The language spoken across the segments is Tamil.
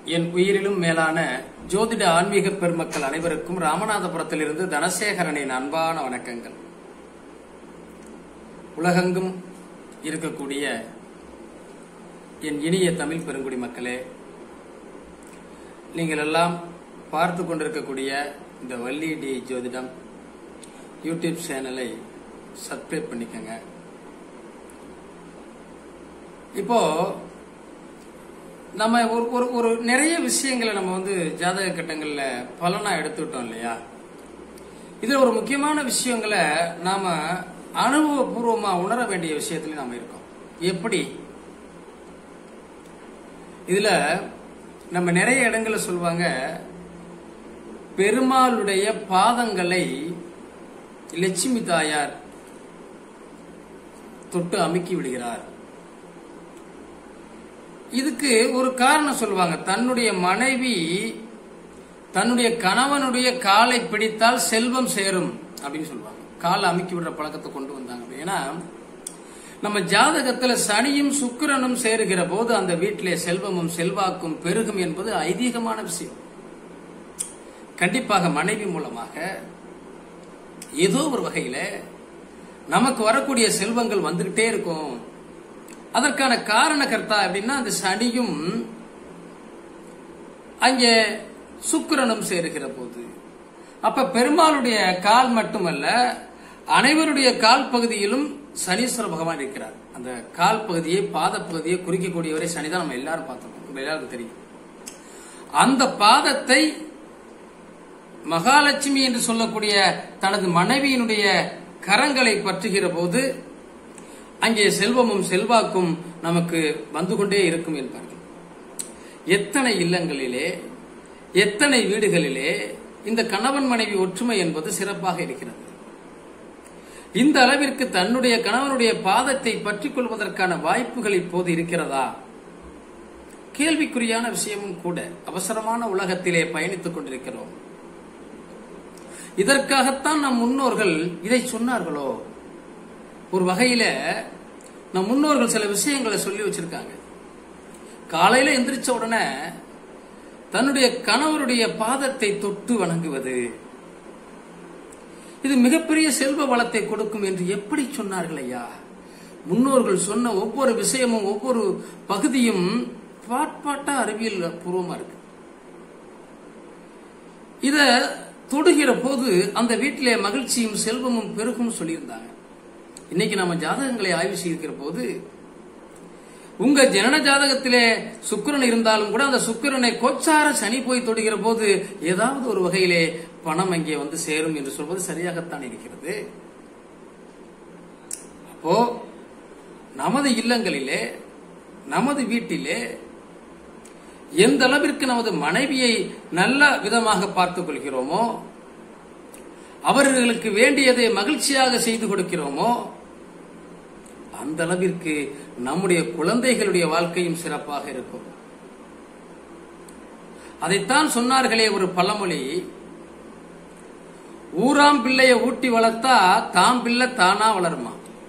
என் உயிரிலும் மேலான ஜோதிட ஆன்மீக பெருமக்கள் அனைவருக்கும் ராமநாதபுரத்திலிருந்து தனசேகரனின் அன்பான வணக்கங்கள் உலகெங்கும் இருக்கக்கூடிய என் இனிய தமிழ் பெருங்குடி மக்களே நீங்கள் எல்லாம் பார்த்து கொண்டிருக்கக்கூடிய இந்த வள்ளி டி ஜோதிடம் யூடியூப் சேனலை சப்ஸ்கிரைப் பண்ணிக்கங்க இப்போ நம்ம ஒரு ஒரு ஒரு நிறைய விஷயங்களை நம்ம வந்து ஜாதக கட்டங்கள்ல பலனா எடுத்துக்கிட்டோம் இல்லையா இதுல ஒரு முக்கியமான விஷயங்களை நாம அனுபவபூர்வமா உணர வேண்டிய விஷயத்துல நாம இருக்கோம் எப்படி இதுல நம்ம நிறைய இடங்கள்ல சொல்லுவாங்க பெருமாளுடைய பாதங்களை லட்சுமி தாயார் தொட்டு அமுக்கி விடுகிறார் இதுக்கு ஒரு காரணம் சொல்லுவாங்க தன்னுடைய மனைவி தன்னுடைய கணவனுடைய காலை பிடித்தால் செல்வம் சேரும் அப்படின்னு சொல்லுவாங்க காலை அமுக்கி விடுற பழக்கத்தை கொண்டு வந்தாங்க ஏன்னா நம்ம ஜாதகத்துல சனியும் சுக்கிரனும் சேருகிற போது அந்த வீட்டிலே செல்வமும் செல்வாக்கும் பெருகும் என்பது ஐதீகமான விஷயம் கண்டிப்பாக மனைவி மூலமாக ஏதோ ஒரு வகையில நமக்கு வரக்கூடிய செல்வங்கள் வந்துகிட்டே இருக்கும் அதற்கான காரணகர்த்தா அப்படின்னா அந்த சனியும் அங்கே சுக்கிரனும் சேருகிற போது அப்ப பெருமாளுடைய கால் மட்டுமல்ல அனைவருடைய கால் பகுதியிலும் சனீஸ்வர பகவான் இருக்கிறார் அந்த கால் பகுதியை பாத பகுதியை குறிக்கக்கூடியவரை சனிதான் நம்ம எல்லாரும் பார்த்தோம் நம்ம எல்லாருக்கும் தெரியும் அந்த பாதத்தை மகாலட்சுமி என்று சொல்லக்கூடிய தனது மனைவியினுடைய கரங்களை பற்றுகிற போது அங்கே செல்வமும் செல்வாக்கும் நமக்கு வந்து கொண்டே இருக்கும் என்பார்கள் எத்தனை இல்லங்களிலே எத்தனை வீடுகளிலே இந்த கணவன் மனைவி ஒற்றுமை என்பது சிறப்பாக இருக்கிறது இந்த அளவிற்கு தன்னுடைய கணவனுடைய பாதத்தை பற்றிக் கொள்வதற்கான வாய்ப்புகள் இப்போது இருக்கிறதா கேள்விக்குறியான விஷயமும் கூட அவசரமான உலகத்திலே பயணித்துக் கொண்டிருக்கிறோம் இதற்காகத்தான் நம் முன்னோர்கள் இதை சொன்னார்களோ ஒரு வகையில நம் முன்னோர்கள் சில விஷயங்களை சொல்லி வச்சிருக்காங்க காலையில எந்திரிச்ச உடனே தன்னுடைய கணவருடைய பாதத்தை தொட்டு வணங்குவது இது மிகப்பெரிய செல்வ வளத்தை கொடுக்கும் என்று எப்படி சொன்னார்கள் ஐயா முன்னோர்கள் சொன்ன ஒவ்வொரு விஷயமும் ஒவ்வொரு பகுதியும் பாட்பாட்டா அறிவியல் பூர்வமா இருக்கு இத தொடுகிற போது அந்த வீட்டிலே மகிழ்ச்சியும் செல்வமும் பெருகும் சொல்லியிருந்தாங்க இன்னைக்கு நம்ம ஜாதகங்களை ஆய்வு செய்திருக்கிற போது உங்க ஜனன ஜாதகத்திலே சுக்கிரன் இருந்தாலும் கூட அந்த சுக்கிரனை கோச்சார சனி போய் தொடுகிற போது ஏதாவது ஒரு வகையிலே பணம் அங்கே வந்து சேரும் என்று சொல்வது சரியாகத்தான் இருக்கிறது அப்போ நமது இல்லங்களிலே நமது வீட்டிலே எந்த அளவிற்கு நமது மனைவியை நல்ல விதமாக பார்த்துக் கொள்கிறோமோ அவர்களுக்கு வேண்டியதை மகிழ்ச்சியாக செய்து கொடுக்கிறோமோ அந்த அளவிற்கு நம்முடைய குழந்தைகளுடைய வாழ்க்கையும் சிறப்பாக இருக்கும் அதைத்தான் சொன்னார்களே ஒரு பழமொழி ஊராம் பிள்ளைய ஊட்டி வளர்த்தா தாம் பிள்ளை தானா வளருமா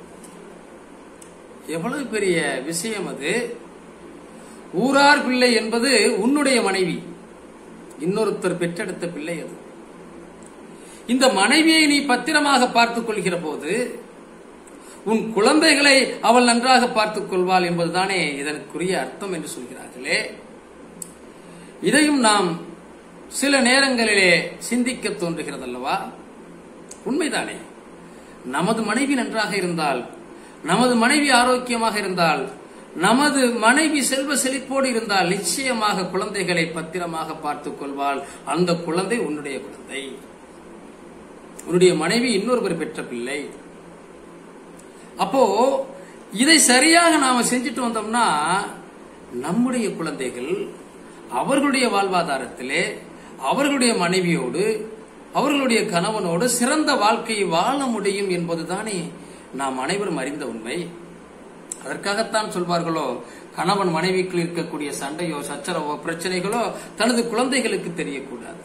எவ்வளவு பெரிய விஷயம் அது ஊரார் பிள்ளை என்பது உன்னுடைய மனைவி இன்னொருத்தர் பெற்றெடுத்த பிள்ளை அது இந்த மனைவியை நீ பத்திரமாக பார்த்துக் கொள்கிற போது உன் குழந்தைகளை அவள் நன்றாக பார்த்துக் கொள்வாள் என்பதுதானே இதற்குரிய அர்த்தம் என்று சொல்கிறார்களே இதையும் நாம் சில நேரங்களிலே சிந்திக்க தோன்றுகிறது அல்லவா உண்மைதானே நமது மனைவி நன்றாக இருந்தால் நமது மனைவி ஆரோக்கியமாக இருந்தால் நமது மனைவி செல்வ செழிப்போடு இருந்தால் நிச்சயமாக குழந்தைகளை பத்திரமாக பார்த்துக் கொள்வாள் அந்த குழந்தை உன்னுடைய குழந்தை உன்னுடைய மனைவி இன்னொருவர் பெற்ற பிள்ளை அப்போ இதை சரியாக நாம செஞ்சுட்டு வந்தோம்னா நம்முடைய குழந்தைகள் அவர்களுடைய வாழ்வாதாரத்திலே அவர்களுடைய மனைவியோடு அவர்களுடைய கணவனோடு சிறந்த வாழ்க்கையை வாழ முடியும் என்பதுதானே நாம் அனைவரும் அறிந்த உண்மை அதற்காகத்தான் சொல்வார்களோ கணவன் மனைவிக்குள் இருக்கக்கூடிய சண்டையோ சச்சரவோ பிரச்சனைகளோ தனது குழந்தைகளுக்கு தெரியக்கூடாது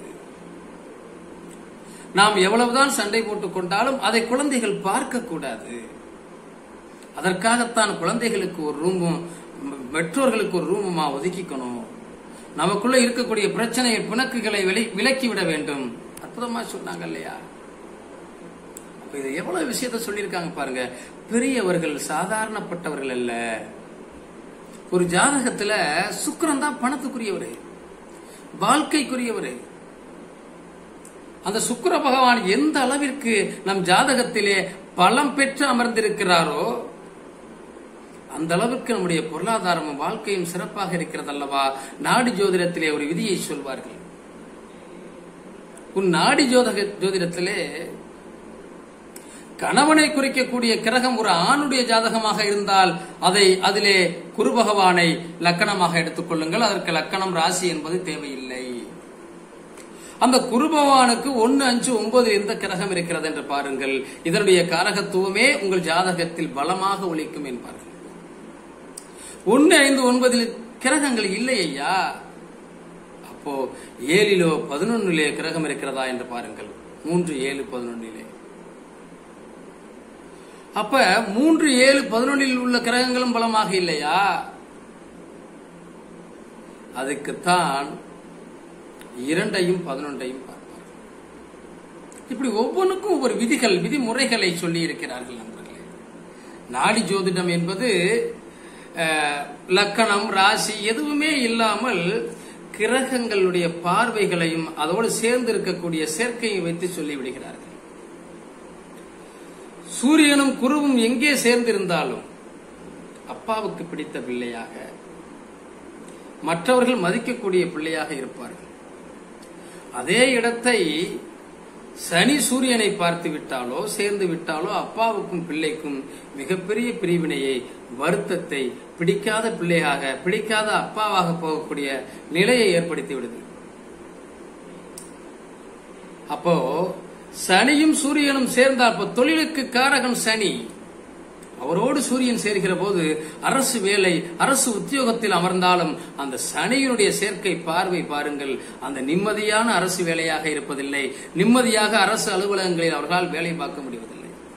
நாம் எவ்வளவுதான் சண்டை போட்டுக் கொண்டாலும் அதை குழந்தைகள் பார்க்க கூடாது அதற்காகத்தான் குழந்தைகளுக்கு ஒரு ரூமும் பெற்றோர்களுக்கு ஒரு ரூமுமா ஒதுக்கிக்கணும் நமக்குள்ள இருக்கக்கூடிய பிரச்சனை பிணக்குகளை விலை விலக்கிவிட வேண்டும் அற்புதமா சொன்னாங்க இல்லையா அப்ப இது எவ்வளவு விஷயத்த சொல்லியிருக்காங்க பாருங்க பெரியவர்கள் சாதாரணப்பட்டவர்கள் அல்ல ஒரு ஜாதகத்துல சுக்கிரன் தான் பணத்துக்குரியவரு வாழ்க்கைக்குரியவரு அந்த சுக்கிர பகவான் எந்த அளவிற்கு நம் ஜாதகத்திலே பலம் பெற்று அமர்ந்திருக்கிறாரோ அந்த அளவுக்கு நம்முடைய பொருளாதாரமும் வாழ்க்கையும் சிறப்பாக இருக்கிறது அல்லவா நாடி ஜோதிடத்திலே ஒரு விதியை சொல்வார்கள் உன் நாடி ஜோதக ஜோதிடத்திலே கணவனை குறிக்கக்கூடிய கிரகம் ஒரு ஆணுடைய ஜாதகமாக இருந்தால் அதை அதிலே குரு பகவானை லக்கணமாக எடுத்துக்கொள்ளுங்கள் அதற்கு லக்கணம் ராசி என்பது தேவையில்லை அந்த குரு பகவானுக்கு ஒன்னு அஞ்சு ஒன்பது எந்த கிரகம் இருக்கிறது என்று பாருங்கள் இதனுடைய காரகத்துவமே உங்கள் ஜாதகத்தில் பலமாக ஒழிக்கும் என்பார்கள் ஒன்னு ஐந்து ஒன்பதில் கிரகங்கள் இல்லை ஐயா அப்போ ஏழிலோ பதினொன்னிலே கிரகம் இருக்கிறதா என்று பாருங்கள் மூன்று ஏழு பதினொன்னிலே அப்ப மூன்று ஏழு பதினொன்னில் உள்ள கிரகங்களும் பலமாக இல்லையா அதுக்குத்தான் இரண்டையும் பதினொன்றையும் பார்ப்பார் இப்படி ஒவ்வொன்றுக்கும் ஒவ்வொரு விதிகள் விதிமுறைகளை சொல்லி இருக்கிறார்கள் நண்பர்களே நாடி ஜோதிடம் என்பது அஹ், லக்கணம் ராசி எதுவுமே இல்லாமல் கிரகங்களுடைய பார்வைகளையும் அதோடு சேர்ந்து இருக்கக்கூடிய சேர்க்கையை வைத்து சொல்லி விடுகிறார்கள் சூரியனும் குருவும் எங்கே சேர்ந்திருந்தாலும் அப்பாவுக்கு பிடித்த பிள்ளையாக மற்றவர்கள் மதிக்கக்கூடிய பிள்ளையாக இருப்பார்கள் அதே இடத்தை சனி சூரியனை பார்த்து விட்டாலோ சேர்ந்து விட்டாலோ அப்பாவுக்கும் பிள்ளைக்கும் மிகப்பெரிய பிரிவினையை வருத்தத்தை பிடிக்காத பிள்ளையாக பிடிக்காத அப்பாவாக போகக்கூடிய நிலையை ஏற்படுத்தி விடுது அப்போ சனியும் சூரியனும் சேர்ந்தால் அப்போ தொழிலுக்கு காரகன் சனி அவரோடு சூரியன் சேர்கிற போது அரசு வேலை அரசு உத்தியோகத்தில் அமர்ந்தாலும் அந்த சனியினுடைய சேர்க்கை பார்வை பாருங்கள் அந்த நிம்மதியான அரசு வேலையாக இருப்பதில்லை நிம்மதியாக அரசு அலுவலகங்களில் அவர்களால் வேலை பார்க்க முடிவதில்லை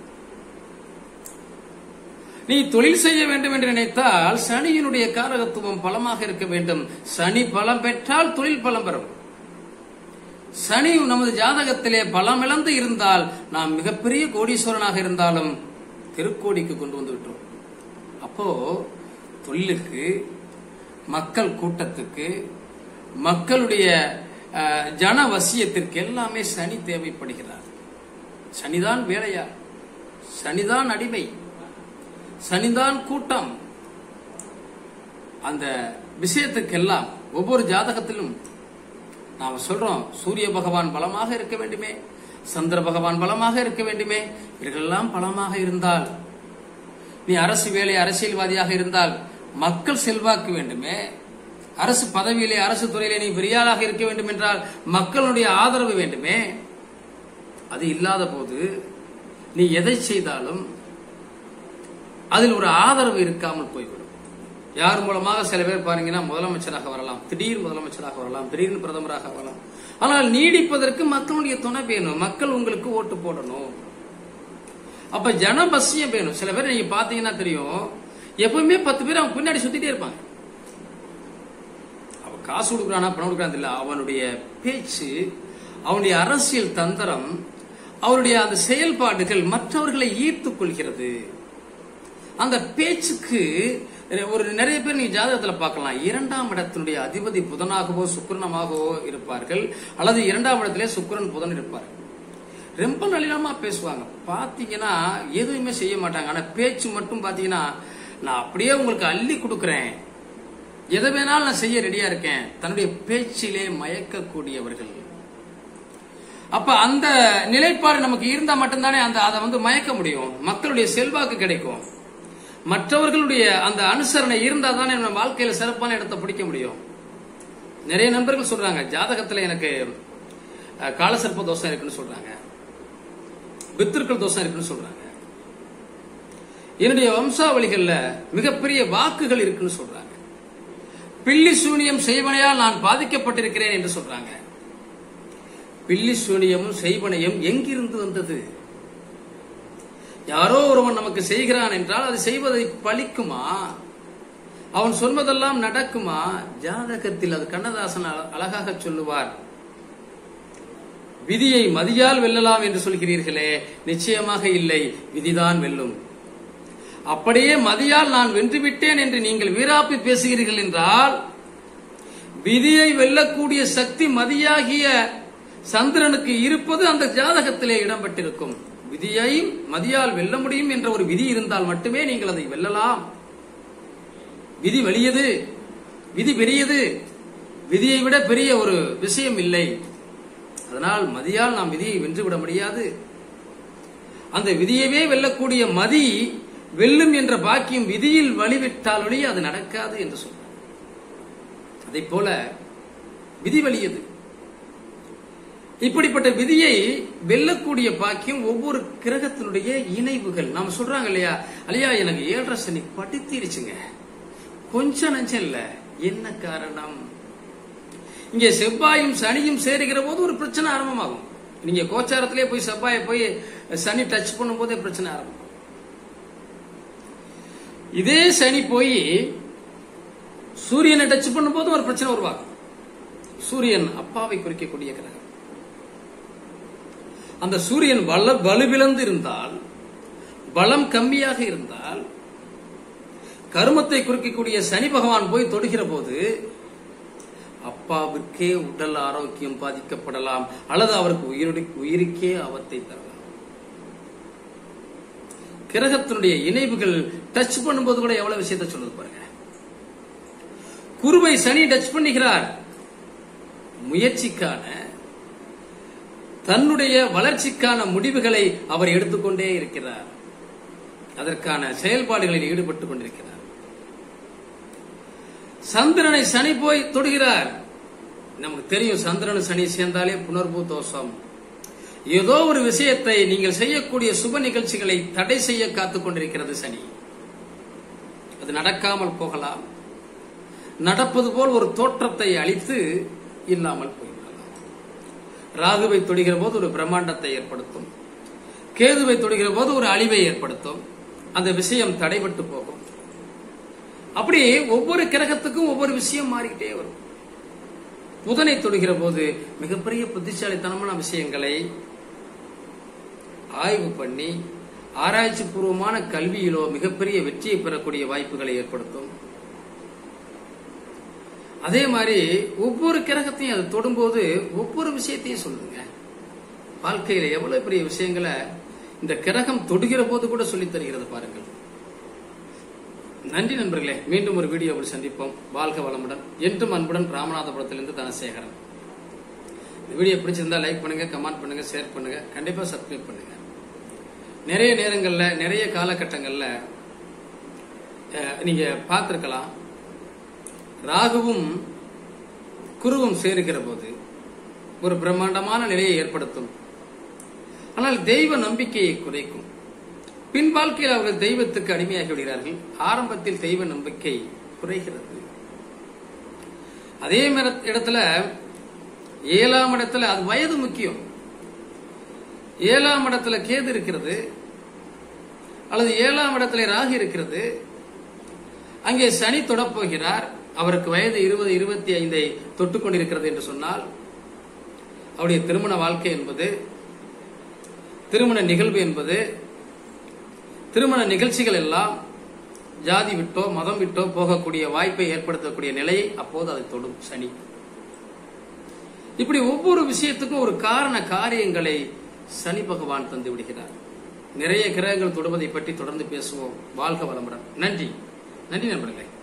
நீ தொழில் செய்ய வேண்டும் என்று நினைத்தால் சனியினுடைய காரகத்துவம் பலமாக இருக்க வேண்டும் சனி பலம் பெற்றால் தொழில் பலம் பெறும் சனி நமது ஜாதகத்திலே பலமிழந்து இருந்தால் நாம் மிகப்பெரிய கோடீஸ்வரனாக இருந்தாலும் திருக்கோடிக்கு கொண்டு வந்து விட்டோம் அப்போ தொழிலுக்கு மக்கள் கூட்டத்துக்கு மக்களுடைய அஹ், ஜனவசியத்திற்கு எல்லாமே சனி தேவைப்படுகிறார் சனிதான் வேலையா சனிதான் அடிமை சனிதான் கூட்டம் அந்த விஷயத்துக்கெல்லாம் ஒவ்வொரு ஜாதகத்திலும் நாம சொல்றோம் சூரிய பகவான் பலமாக இருக்க வேண்டுமே சந்திர பகவான் பலமாக இருக்க வேண்டுமே இவர்களெல்லாம் பலமாக இருந்தால் நீ அரசு வேலை அரசியல்வாதியாக இருந்தால் மக்கள் செல்வாக்கு வேண்டுமே அரசு பதவியிலே அரசு துறையிலே நீ பெரியாளாக இருக்க வேண்டும் என்றால் மக்களுடைய ஆதரவு வேண்டுமே அது இல்லாத போது நீ எதை செய்தாலும் அதில் ஒரு ஆதரவு இருக்காமல் போய்விடும் யார் மூலமாக சில பேர் பாருங்கன்னா முதலமைச்சராக வரலாம் திடீர் முதலமைச்சராக வரலாம் திடீர்னு பிரதமராக வரலாம் ஆனால் நீடிப்பதற்கு மக்களுடைய துணை வேணும் மக்கள் உங்களுக்கு ஓட்டு போடணும் அப்ப ஜனபசியம் வேணும் சில பேர் நீங்க பாத்தீங்கன்னா தெரியும் எப்பவுமே பத்து பேர் அவங்க பின்னாடி சுத்திட்டே இருப்பாங்க அவன் காசு கொடுக்குறானா பணம் கொடுக்குறான் இல்ல அவனுடைய பேச்சு அவனுடைய அரசியல் தந்திரம் அவருடைய அந்த செயல்பாடுகள் மற்றவர்களை ஈர்த்துக் கொள்கிறது அந்த பேச்சுக்கு ஒரு நிறைய பேர் நீ ஜாதகத்துல பார்க்கலாம் இரண்டாம் இடத்தினுடைய அதிபதி புதனாகவோ சுக்கிரனமாகவோ இருப்பார்கள் அல்லது இரண்டாம் இடத்திலே சுக்கிரன் புதன் இருப்பார் ரொம்ப நளினமா பேசுவாங்க பாத்தீங்கன்னா எதுவுமே செய்ய மாட்டாங்க ஆனா பேச்சு மட்டும் பாத்தீங்கன்னா நான் அப்படியே உங்களுக்கு அள்ளி கொடுக்கறேன் எதை வேணாலும் நான் செய்ய ரெடியா இருக்கேன் தன்னுடைய பேச்சிலே மயக்கக்கூடியவர்கள் அப்ப அந்த நிலைப்பாடு நமக்கு இருந்தா மட்டும்தானே அந்த அதை வந்து மயக்க முடியும் மக்களுடைய செல்வாக்கு கிடைக்கும் மற்றவர்களுடைய அந்த அனுசரணை இருந்தா தானே நம்ம வாழ்க்கையில சிறப்பான இடத்தை பிடிக்க முடியும் நிறைய நண்பர்கள் சொல்றாங்க ஜாதகத்துல எனக்கு அஹ், காலசர்ப்ப தோஷம் இருக்குன்னு சொல்றாங்க பித்திருக்கள் தோஷம் இருக்குன்னு சொல்றாங்க என்னுடைய வம்சாவளிகள்ல மிகப்பெரிய வாக்குகள் இருக்குன்னு சொல்றாங்க பில்லி சூனியம் செய்வனையால் நான் பாதிக்கப்பட்டிருக்கிறேன் என்று சொல்றாங்க பில்லி சூனியமும் செய்வனையும் எங்கிருந்து வந்தது யாரோ ஒருவன் நமக்கு செய்கிறான் என்றால் அது செய்வதை பலிக்குமா அவன் சொல்வதெல்லாம் நடக்குமா ஜாதகத்தில் அது கண்ணதாசன் அழ- அழகாக சொல்லுவார் விதியை மதியால் வெல்லலாம் என்று சொல்கிறீர்களே நிச்சயமாக இல்லை விதிதான் வெல்லும் அப்படியே மதியால் நான் வென்றுவிட்டேன் என்று நீங்கள் வீராப்பி பேசுகிறீர்கள் என்றால் விதியை வெல்லக்கூடிய சக்தி மதியாகிய சந்திரனுக்கு இருப்பது அந்த ஜாதகத்திலே இடம்பெற்றிருக்கும் விதியை மதியால் வெல்ல முடியும் என்ற ஒரு விதி இருந்தால் மட்டுமே நீங்கள் அதை வெல்லலாம் விதி வெளியது விதி பெரியது விதியை விட பெரிய ஒரு விஷயம் இல்லை அதனால் மதியால் நாம் விதியை வென்றுவிட முடியாது அந்த விதியவே வெல்லக்கூடிய மதி வெல்லும் என்ற பாக்கியம் விதியில் வழிவிட்டால் ஒழிய அது நடக்காது என்று சொன்னார் அதை போல விதி வலியது இப்படிப்பட்ட விதியை வெல்லக்கூடிய பாக்கியம் ஒவ்வொரு கிரகத்தினுடைய இணைவுகள் நாம சொல்றாங்க இல்லையா அலியா எனக்கு ஏழரை சனி படித்திருச்சுங்க கொஞ்சம் நஞ்சம் இல்ல என்ன காரணம் இங்கே செவ்வாயும் சனியும் சேருகிற போது ஒரு பிரச்சனை ஆரம்பமாகும் நீங்க கோச்சாரத்திலே போய் செவ்வாயை போய் சனி டச் பண்ணும் போதே பிரச்சனை ஆரம்பம் இதே சனி போய் சூரியனை டச் பண்ணும் போது ஒரு பிரச்சனை உருவாகும் சூரியன் அப்பாவை குறிக்கக்கூடிய கிரகம் அந்த சூரியன் வல வலுவிழந்து இருந்தால் பலம் கம்மியாக இருந்தால் கருமத்தை குறிக்கக்கூடிய சனி பகவான் போய் தொடுகிற போது அப்பாவிற்கே உடல் ஆரோக்கியம் பாதிக்கப்படலாம் அல்லது அவருக்கு உயிரு- உயிருக்கே ஆபத்தை தரலாம் கிரகத்தினுடைய இணைவுகள் டச் பண்ணும்போது கூட எவ்வளவு விஷயத்தை சொல்லுது பாருங்க குருவை சனி டச் பண்ணுகிறார் முயற்சிக்கான தன்னுடைய வளர்ச்சிக்கான முடிவுகளை அவர் எடுத்துக்கொண்டே இருக்கிறார் அதற்கான செயல்பாடுகளில் ஈடுபட்டுக் கொண்டிருக்கிறார் சந்திரனை சனி போய் தொடுகிறார் நமக்கு தெரியும் சந்திரன் சனி சேர்ந்தாலே புனர்பூ தோஷம் ஏதோ ஒரு விஷயத்தை நீங்கள் செய்யக்கூடிய சுப நிகழ்ச்சிகளை தடை செய்ய காத்துக் கொண்டிருக்கிறது சனி அது நடக்காமல் போகலாம் நடப்பது போல் ஒரு தோற்றத்தை அளித்து இல்லாமல் போய்விடலாம் ராகுவை தொடுகிற போது ஒரு பிரம்மாண்டத்தை ஏற்படுத்தும் கேதுவை தொடுகிற போது ஒரு அழிவை ஏற்படுத்தும் அந்த விஷயம் தடைபட்டு போகும் அப்படி ஒவ்வொரு கிரகத்துக்கும் ஒவ்வொரு விஷயம் மாறிக்கிட்டே வரும் புதனை தொடுகிற போது மிகப்பெரிய புத்திசாலித்தனமான விஷயங்களை ஆய்வு பண்ணி ஆராய்ச்சி பூர்வமான கல்வியிலோ மிகப்பெரிய வெற்றியை பெறக்கூடிய வாய்ப்புகளை ஏற்படுத்தும் அதே மாதிரி ஒவ்வொரு கிரகத்தையும் அது தொடும்போது ஒவ்வொரு விஷயத்தையும் சொல்லுங்க வாழ்க்கையில எவ்வளவு பெரிய விஷயங்களை இந்த கிரகம் தொடுகிற போது கூட சொல்லித் தருகிறது பாருங்கள் நன்றி நண்பர்களே மீண்டும் ஒரு வீடியோவில் சந்திப்போம் வாழ்க வளமுடன் என்றும் அன்புடன் ராமநாதபுரத்திலிருந்து தனசேகரன் இந்த வீடியோ பிடிச்சிருந்தா லைக் பண்ணுங்க கமெண்ட் பண்ணுங்க ஷேர் பண்ணுங்க கண்டிப்பா சப்ஸ்கிரைப் பண்ணுங்க நிறைய நேரங்கள்ல நிறைய காலகட்டங்கள்ல அஹ், நீங்க பார்த்திருக்கலாம் ராகுவும் குருவும் சேருகிற போது ஒரு பிரம்மாண்டமான நிலையை ஏற்படுத்தும் ஆனால் தெய்வ நம்பிக்கையை குறைக்கும் பின் வாழ்க்கையில் அவர்கள் தெய்வத்துக்கு அடிமையாகி விடுகிறார்கள் ஆரம்பத்தில் தெய்வ நம்பிக்கை குறைகிறது அதே மர- இடத்துல ஏழாம் இடத்துல அது வயது முக்கியம் ஏழாம் இடத்துல கேது இருக்கிறது அல்லது ஏழாம் இடத்துல ராகு இருக்கிறது அங்கே சனி தொடப்போகிறார் அவருக்கு வயது இருபது இருபத்தி ஐந்தை தொட்டுக் கொண்டிருக்கிறது என்று சொன்னால் அவருடைய திருமண வாழ்க்கை என்பது திருமண நிகழ்வு என்பது திருமண நிகழ்ச்சிகள் எல்லாம் ஜாதி விட்டோ மதம் விட்டோ போகக்கூடிய வாய்ப்பை ஏற்படுத்தக்கூடிய நிலையை அப்போது அதை தொடும் சனி இப்படி ஒவ்வொரு விஷயத்துக்கும் ஒரு காரண காரியங்களை சனி பகவான் தந்து விடுகிறார் நிறைய கிரகங்கள் தொடுவதை பற்றி தொடர்ந்து பேசுவோம் வாழ்க வளமுடன் நன்றி நன்றி நண்பர்களே